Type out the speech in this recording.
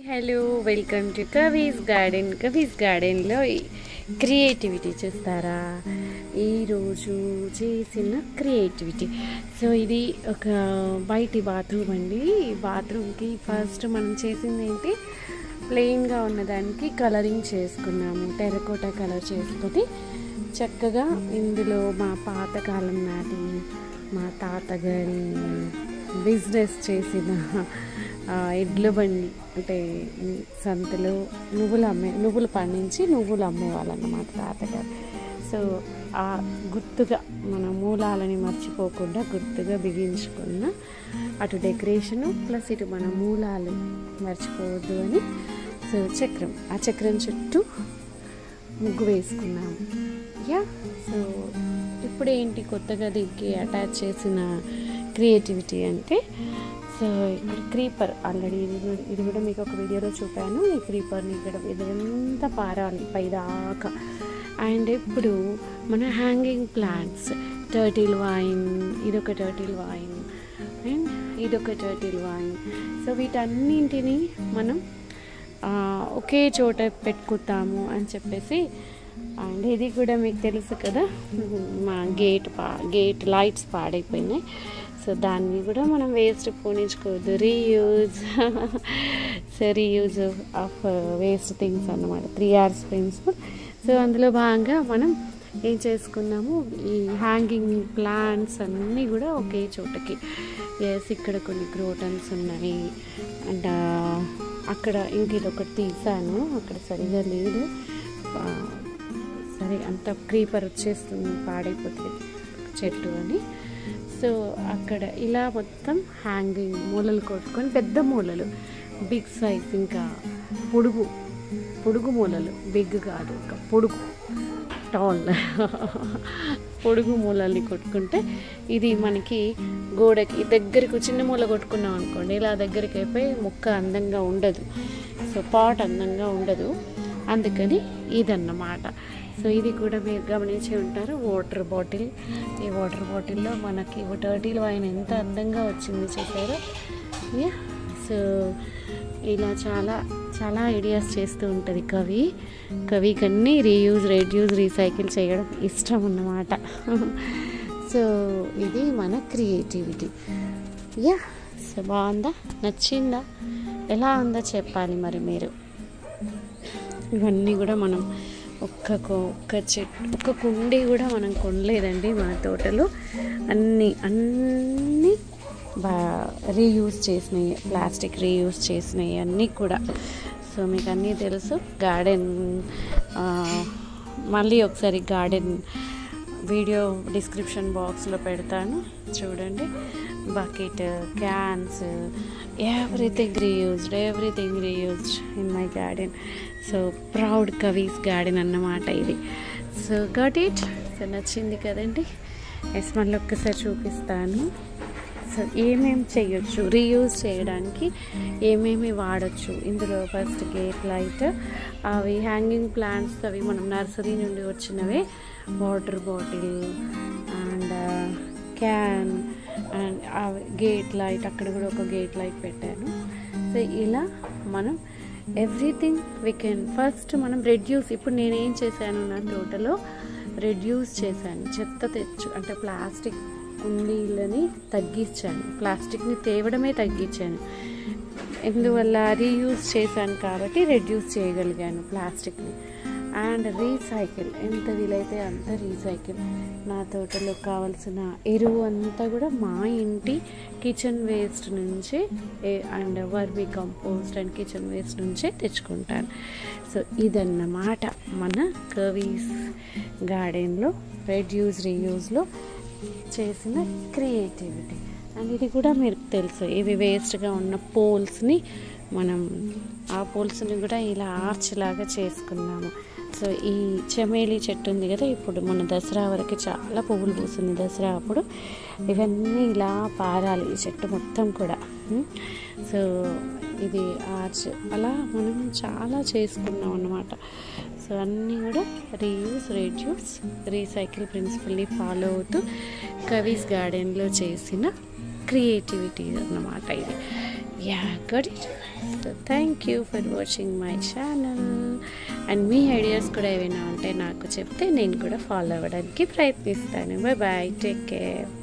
Hello welcome to Kavi's garden Kavi's గార్డెన్లో creativity చూస్తారా ఈరోజు చేసిన క్రియేటివిటీ సో ఇది ఒక బయటి బాత్రూమ్ అండి ఈ బాత్రూమ్కి ఫస్ట్ మనం చేసింది ఏంటి ప్లెయిన్గా ఉన్నదానికి కలరింగ్ చేసుకున్నాము టెరకోటా కలర్ చేసుకొని చక్కగా ఇందులో మా పాతకాలం నాటి మా తాతగారి బిజినెస్ చేసిన ఆ, ఎడ్ల బండి అంటే సంతలో నువ్వులు అమ్మే నువ్వులు పండించి నువ్వులు అమ్మేవాళ్ళు అన్నమాట తాతగారు సో ఆ గుర్తుగా మన మూలాలని మర్చిపోకుండా గుర్తుగా బిగించుకున్న అటు డెకరేషను ప్లస్ ఇటు మన మూలాలు మర్చిపోవద్దు అని సో చక్రం ఆ చక్రం చుట్టూ ముగ్గు వేసుకున్నాము యా సో ఇప్పుడు ఏంటి కొత్తగా దీనికి అటాచ్ చేసిన క్రియేటివిటీ అంటే సో ఇక్కడ క్రీపర్ ఆల్రెడీ ఇది కూడా- ఇది కూడా మీకు ఒక వీడియోలో చూపాను ఈ క్రీపర్ని ఇక్కడ ఇదంతా పారాలి పైదాకా అండ్ ఇప్పుడు మన హ్యాంగింగ్ ప్లాంట్స్ టర్టిల్ వైన్ ఇదొక టర్టిల్ వైన్ అండ్ ఇదొక టర్టిల్ వైన్ సో వీటన్నింటినీ మనం ఆ, ఒకే చోట పెట్టుకుంటాము అని చెప్పేసి అండ్ ఇది కూడా మీకు తెలుసు కదా మా గేట్ పా గేట్ లైట్స్ పాడైపోయినాయి సో దాన్ని కూడా మనం వేస్ట్ పోనించుకోవద్దు reuse so reuse of waste things అన్నమాట త్రీ అవర్స్ ప్రిన్సిపల్ సో అందులో భాగంగా మనం ఏం చేసుకున్నాము ఈ హ్యాంగింగ్ ప్లాంట్స్ అన్నీ కూడా ఒకే చోటకి ఎస్ ఇక్కడ కొన్ని క్రోటన్స్ ఉన్నాయి అండ్ అక్కడ ఇంక ఇది ఒకటి తీసాను అక్కడ సరిగా లేదు ఆ, సరే అంత క్రీపర్ వచ్చేస్తుంది పాడైపోతుంది చెట్టు అని సో అక్కడ ఇలా మొత్తం హ్యాంగింగ్ మూలలు కొట్టుకొని పెద్ద మూలలు బిగ్ సైజ్ ఇంకా పొడుగు పొడుగు మూలలు బిగ్ కాదు ఇంకా పొడుగు టాల్ పొడుగు మూలల్ని కొట్టుకుంటే ఇది మనకి గోడకి దగ్గరికి చిన్న మూల కొట్టుకున్నాం అనుకోండి ఇలా దగ్గరికి అయిపోయి మొక్క అందంగా ఉండదు సో పాట్ అందంగా ఉండదు అందుకని ఇదన్నమాట సో ఇది కూడా మీరు గమనించి ఉంటారు వాటర్ బాటిల్ ఈ వాటర్ బాటిల్లో మనకి టర్టిల్ వైన్ ఎంత అందంగా వచ్చింది చూసారు యా సో ఇలా చాలా చాలా ఐడియాస్ చేస్తూ ఉంటుంది కవి కవికి అన్నీ రీయూజ్ రెడ్యూజ్ రీసైకిల్ చేయడం ఇష్టం అన్నమాట సో ఇది మన క్రియేటివిటీ యా సో బాగుందా నచ్చిందా ఎలా ఉందో చెప్పాలి మరి మీరు ఇవన్నీ కూడా మనం ఒక్క కో- ఒక్క చెట్టు ఒక్క కుండీ కూడా మనం కొనలేదండి మన తోటలో అన్నీ అన్నీ బా రీయూజ్ చేసినాయి ప్లాస్టిక్ రీయూజ్ చేసినాయి అన్నీ కూడా సో మీకు అన్నీ తెలుసు గార్డెన్ మళ్ళీ ఒకసారి గార్డెన్ వీడియో డిస్క్రిప్షన్ బాక్స్లో పెడతాను చూడండి bucket cans everything reused everything reused in my garden so proud Kavi's garden అన్నమాట ఇది సో గట్ ఇట్ సో నచ్చింది కదండి ఎస్ మళ్ళీ ఒక్కసారి చూపిస్తాను సో ఏమేమి చేయొచ్చు రీయూజ్ చేయడానికి ఏమేమి వాడచ్చు ఇందులో ఫస్ట్ గేట్ లైట్ అవి హ్యాంగింగ్ ప్లాంట్స్ అవి మనం నర్సరీ నుండి వచ్చినవే water bottle and can and gate light అక్కడ కూడా ఒక గేట్ లైట్ పెట్టాను సో ఇలా మనం ఎవ్రీథింగ్ వీ కెన్ ఫస్ట్ మనం రెడ్యూస్ ఇప్పుడు నేనేం చేశాను నా తోటలో రెడ్యూస్ చేశాను చెత్త తెచ్చు అంటే ప్లాస్టిక్ కుండీలని తగ్గించాను ప్లాస్టిక్ని తేవడమే తగ్గించాను ఎందువల్ల రీయూజ్ చేశాను కాబట్టి రెడ్యూస్ చేయగలిగాను ప్లాస్టిక్ని అండ్ రీసైకిల్ ఎంత వీలైతే అంత రీసైకిల్ నా తోటలో కావాల్సిన ఎరువు అంతా కూడా మా ఇంటి కిచెన్ వేస్ట్ నుంచే and vermicompost and kitchen waste నుంచే తెచ్చుకుంటాను సో ఇదన్నమాట మన కవీస్ గార్డెన్లో రెడ్యూస్ రీయూజ్లో చేసిన క్రియేటివిటీ అండ్ ఇది కూడా మీరు తెలుసు ఇవి వేస్ట్గా ఉన్న పోల్స్ని మనం ఆ పోల్స్ని కూడా ఇలా ఆర్చ్ లాగా చేసుకున్నాము సో ఈ చమేలి చెట్టు ఉంది కదా ఇప్పుడు మన దసరా వరకు చాలా పువ్వులు పూస్తుంది దసరా అప్పుడు ఇవన్నీ ఇలా పారాలి ఈ చెట్టు మొత్తం కూడా ఉమ్. సో ఇది ఆర్చ్ అలా మనం చాలా చేసుకున్నాం అన్నమాట సో అన్నీ కూడా రీయూస్ రెడ్యూస్ రీసైకిల్ ప్రిన్సిపల్ని ఫాలో అవుతూ కవీస్ గార్డెన్లో చేసిన క్రియేటివిటీ అన్నమాట ఇది yeah got it so thank you for watching my channel and మీ ఐడియాస్ కూడా ఏమైనా ఉంటే నాకు చెప్తే నేను కూడా ఫాలో అవ్వడానికి ప్రయత్నిస్తాను బాయ్ బాయ్ టేక్ కేర్